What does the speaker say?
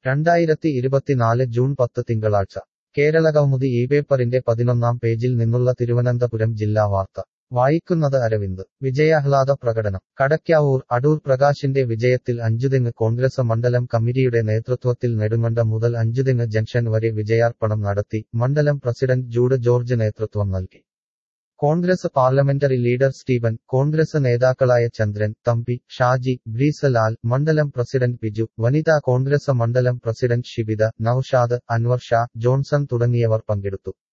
രണ്ടായിരത്തി ഇരുപത്തിനാല് ജൂൺ പത്ത് തിങ്കളാഴ്ച കേരളകൗമുദി ഈ പേപ്പറിന്റെ പതിനൊന്നാം പേജിൽ നിന്നുള്ള തിരുവനന്തപുരം ജില്ലാ വാർത്ത വായിക്കുന്നത് അരവിന്ദ് വിജയാഹ്ലാദ പ്രകടനം കടയ്ക്കാവൂർ അടൂർ പ്രകാശിന്റെ വിജയത്തിൽ അഞ്ചുതെങ്ങ് കോൺഗ്രസ് മണ്ഡലം കമ്മിറ്റിയുടെ നേതൃത്വത്തിൽ നെടുങ്കണ്ട മുതൽ അഞ്ചുതെങ്ങ് ജംഗ്ഷൻ വരെ വിജയാർപ്പണം നടത്തി മണ്ഡലം പ്രസിഡന്റ് ജൂഡ് ജോർജ് നേതൃത്വം നൽകി കോൺഗ്രസ് പാർലമെന്ററി ലീഡർ സ്റ്റീവൻ കോൺഗ്രസ് നേതാക്കളായ ചന്ദ്രൻ തമ്പി ഷാജി ബ്രീസലാൽ മണ്ഡലം പ്രസിഡന്റ് ബിജു വനിതാ കോൺഗ്രസ് മണ്ഡലം പ്രസിഡന്റ് ഷിബിത നൌഷാദ് അൻവർ ഷാ ജോൺസൺ തുടങ്ങിയവർ പങ്കെടുത്തു